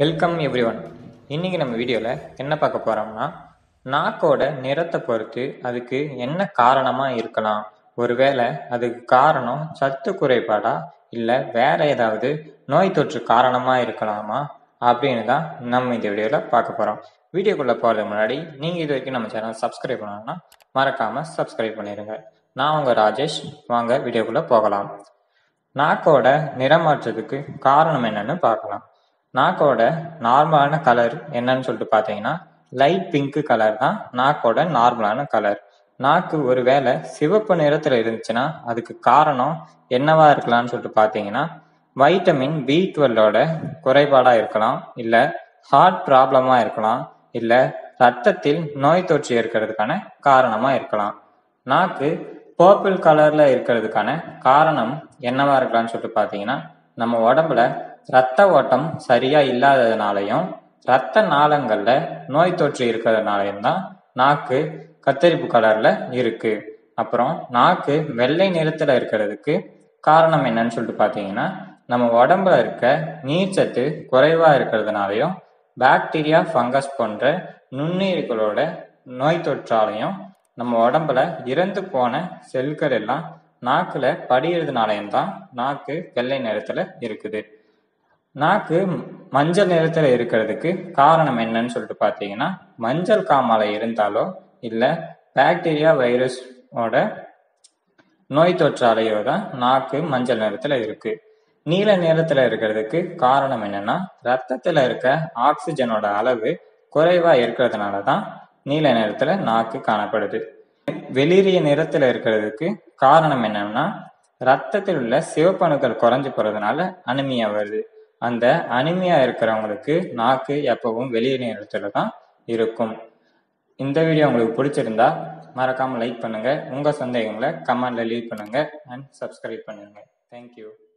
welcome every one இன்றைக்கி நம்ம வீடியோவில் என்ன பார்க்க போகிறோம்னா நாக்கோட நிறத்தை பொறுத்து அதுக்கு என்ன காரணமாக இருக்கலாம் ஒருவேளை அதுக்கு காரணம் சத்து குறைபாடா இல்லை வேற ஏதாவது நோய் தொற்று காரணமாக இருக்கலாமா அப்படின்னு தான் நம்ம இந்த வீடியோவில் பார்க்க போகிறோம் வீடியோக்குள்ளே போகிறதுக்கு முன்னாடி நீங்கள் இது வரைக்கும் நம்ம சேனல் சப்ஸ்கிரைப் பண்ணணும்னா மறக்காமல் சப்ஸ்கிரைப் பண்ணிடுங்க நான் உங்கள் ராஜேஷ் வாங்க வீடியோக்குள்ளே போகலாம் நாக்கோட நிறம் மாற்றத்துக்கு காரணம் என்னன்னு பார்க்கலாம் நாக்கோட நார்மலான கலர் என்னன்னு சொல்லிட்டு பார்த்தீங்கன்னா லைட் பிங்க் கலர் தான் நாக்கோட நார்மலான கலர் நாக்கு ஒருவேளை சிவப்பு நிறத்தில் இருந்துச்சுன்னா அதுக்கு காரணம் என்னவா இருக்கலாம்னு சொல்லிட்டு பார்த்தீங்கன்னா வைட்டமின் பி டுவெல்லோட குறைபாடாக இருக்கலாம் இல்லை ஹார்ட் ப்ராப்ளமாக இருக்கலாம் இல்லை ரத்தத்தில் நோய் தொற்று இருக்கிறதுக்கான காரணமாக இருக்கலாம் நாக்கு பர்பிள் கலர்ல இருக்கிறதுக்கான காரணம் என்னவா இருக்கலாம்னு சொல்லிட்டு பார்த்தீங்கன்னா நம்ம உடம்புல ரத்த ஓட்டம் சரியா இல்லாததுனாலையும் ரத்த நாளங்கள்ல நோய் தொற்று இருக்கிறதுனாலையும் தான் நாக்கு கத்தரிப்பு கலர்ல இருக்கு அப்புறம் நாக்கு வெள்ளை நிறத்துல இருக்கிறதுக்கு காரணம் என்னன்னு சொல்லிட்டு பார்த்தீங்கன்னா நம்ம உடம்புல இருக்க நீர்ச்சத்து குறைவா இருக்கிறதுனாலையும் பாக்டீரியா ஃபங்கஸ் போன்ற நுண்ணுயிர்களோட நோய் தொற்றாலையும் நம்ம உடம்புல இறந்து போன செல்கள் எல்லாம் நாக்குல படிகிறதுனாலையும் தான் நாக்கு வெள்ளை நிறத்துல இருக்குது நாக்கு மஞ்சள் நிறத்துல இருக்கிறதுக்கு காரணம் என்னன்னு சொல்லிட்டு பார்த்தீங்கன்னா மஞ்சள் காமாலை இருந்தாலோ இல்லை பாக்டீரியா வைரஸோட நோய் தொற்றாலையோ தான் நாக்கு மஞ்சள் நிறத்துல இருக்கு நீல நிறத்துல இருக்கிறதுக்கு காரணம் என்னன்னா ரத்தத்துல இருக்க ஆக்சிஜனோட அளவு குறைவா இருக்கிறதுனால தான் நீல நிறத்துல நாக்கு காணப்படுது வெளிரிய நிறத்துல இருக்கிறதுக்கு காரணம் என்னன்னா ரத்தத்தில் உள்ள சிவப்பணுக்கள் குறைஞ்சு போறதுனால அனிமியா வருது அந்த அனிமியா இருக்கிறவங்களுக்கு நாக்கு எப்பவும் வெளிய நிறத்துல தான் இருக்கும் இந்த வீடியோ உங்களுக்கு பிடிச்சிருந்தா மறக்காம லைக் பண்ணுங்க உங்க சந்தேகங்களை கமெண்ட்ல லீவ் பண்ணுங்க அண்ட் சப்ஸ்கிரைப் பண்ணுங்க தேங்க்யூ